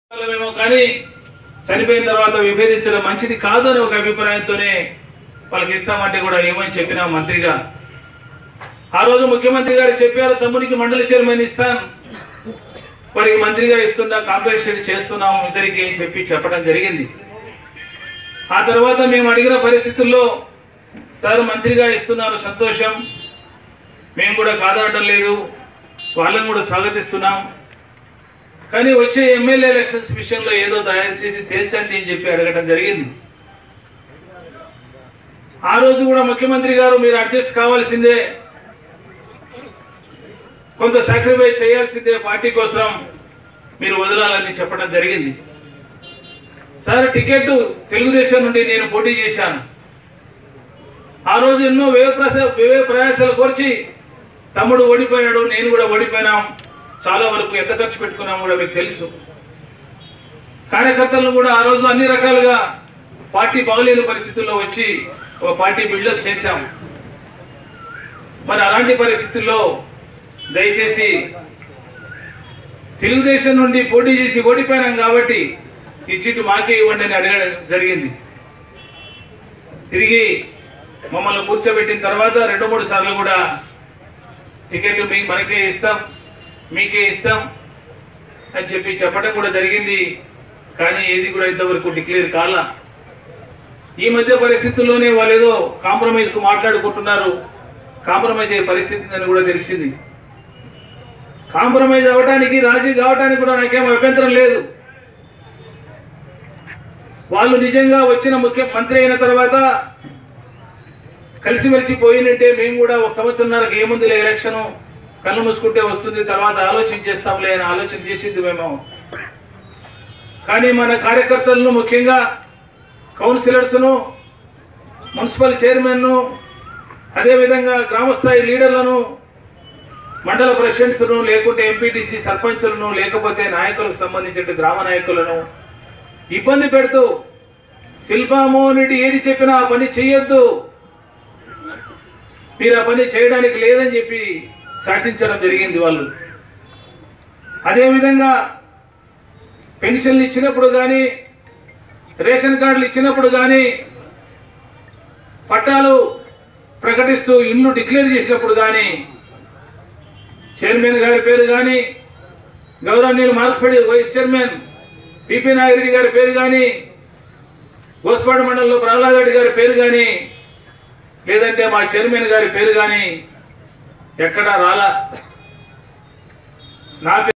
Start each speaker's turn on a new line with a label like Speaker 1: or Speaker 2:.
Speaker 1: మేము కానీ చనిపోయిన తర్వాత విభేదించడం మంచిది కాదు అని ఒక అభిప్రాయంతోనే వాళ్ళకి ఇస్తామంటే కూడా ఏమని చెప్పినా మంత్రిగా ఆ రోజు ముఖ్యమంత్రి గారు చెప్పారు తమ్మునికి మండలి చైర్మన్ ఇస్తాను మరి మంత్రిగా ఇస్తున్నా కాంపెన్సేషన్ చేస్తున్నాం ఇద్దరికి అని చెప్పి చెప్పడం జరిగింది ఆ తర్వాత మేము అడిగిన పరిస్థితుల్లో సార్ మంత్రిగా ఇస్తున్నారు సంతోషం మేము కూడా కాదనడం లేదు వాళ్ళని కూడా స్వాగతిస్తున్నాం కానీ వచ్చే ఎమ్మెల్యే ఎలక్షన్స్ విషయంలో ఏదో దయచేసి తేల్చండి అని చెప్పి అడగటం జరిగింది ఆ రోజు కూడా ముఖ్యమంత్రి గారు మీరు అడ్జస్ట్ కావాల్సిందే కొంత సాక్రిఫైస్ చేయాల్సిందే పార్టీ కోసం మీరు వదలాలని చెప్పడం జరిగింది సార్ టికెట్ తెలుగుదేశం నుండి నేను పోటీ చేశాను ఆ రోజు ఎన్నో వ్యయ ప్రస వ్యయ ప్రయాసాలు కోర్చి తమ్ముడు ఓడిపోయాడు నేను కూడా ఓడిపోయినాం చాలా వరకు ఎంత ఖర్చు పెట్టుకున్నాం కూడా మీకు తెలుసు కార్యకర్తలను కూడా ఆ రోజు అన్ని రకాలుగా పార్టీ బాగలేని పరిస్థితుల్లో వచ్చి ఒక పార్టీ బిల్డప్ చేశాం మరి అలాంటి పరిస్థితుల్లో దయచేసి తెలుగుదేశం నుండి పోటీ చేసి ఓడిపోయినాం కాబట్టి ఈ సీటు మాకే ఇవ్వండి అని అడగడం జరిగింది తిరిగి మమ్మల్ని కూర్చోబెట్టిన తర్వాత రెండు మూడు సార్లు కూడా టికెట్ మీ మనకే ఇస్తాం మీకే ఇస్తాం అని చెప్పి చెప్పడం కూడా జరిగింది కానీ ఏది కూడా ఇంతవరకు డిక్లేర్ కాలా ఈ మధ్య పరిస్థితుల్లోనే వాళ్ళు ఏదో కాంప్రమైజ్ కు మాట్లాడుకుంటున్నారు కాంప్రమైజ్ అయ్యే పరిస్థితి అని కూడా తెలిసింది కాంప్రమైజ్ అవ్వడానికి రాజీ కావడానికి కూడా నాకేం అభ్యంతరం లేదు వాళ్ళు నిజంగా వచ్చిన ముఖ్య మంత్రి అయిన తర్వాత కలిసిమెలిసి పోయినట్టే మేము కూడా ఒక సంవత్సరంన్నరకు ఏముందిలే ఎలక్షన్ కళ్ళు మూసుకుంటే వస్తుంది తర్వాత ఆలోచన చేస్తాంలే అని ఆలోచన చేసింది మేము కానీ మన కార్యకర్తలను ముఖ్యంగా కౌన్సిలర్స్ను మున్సిపల్ చైర్మన్ను అదేవిధంగా గ్రామస్థాయి లీడర్లను మండల ప్రెసిడెంట్స్ను లేకుంటే ఎంపీటీసీ సర్పంచులను లేకపోతే నాయకులకు సంబంధించిన గ్రామ నాయకులను ఇబ్బంది పెడుతూ శిల్పామోనిటి ఏది చెప్పినా ఆ పని చేయొద్దు మీరు ఆ పని చేయడానికి లేదని చెప్పి శాసించడం జరిగింది వాళ్ళు అదేవిధంగా పెన్షన్లు ఇచ్చినప్పుడు కానీ రేషన్ కార్డులు ఇచ్చినప్పుడు కానీ పట్టాలు ప్రకటిస్తూ ఇల్లు డిక్లేర్ చేసినప్పుడు కానీ చైర్మన్ గారి పేరు కానీ గౌరవనీయులు Markfed vice chairman PP Nagireddy గారి పేరు కానీ గోస్పాడు మండలంలో ప్రహ్లాద్ రెడ్డి గారి పేరు కానీ లేదంటే మా చైర్మన్ గారి పేరు కానీ ఎక్కడా రాలా నా పేరు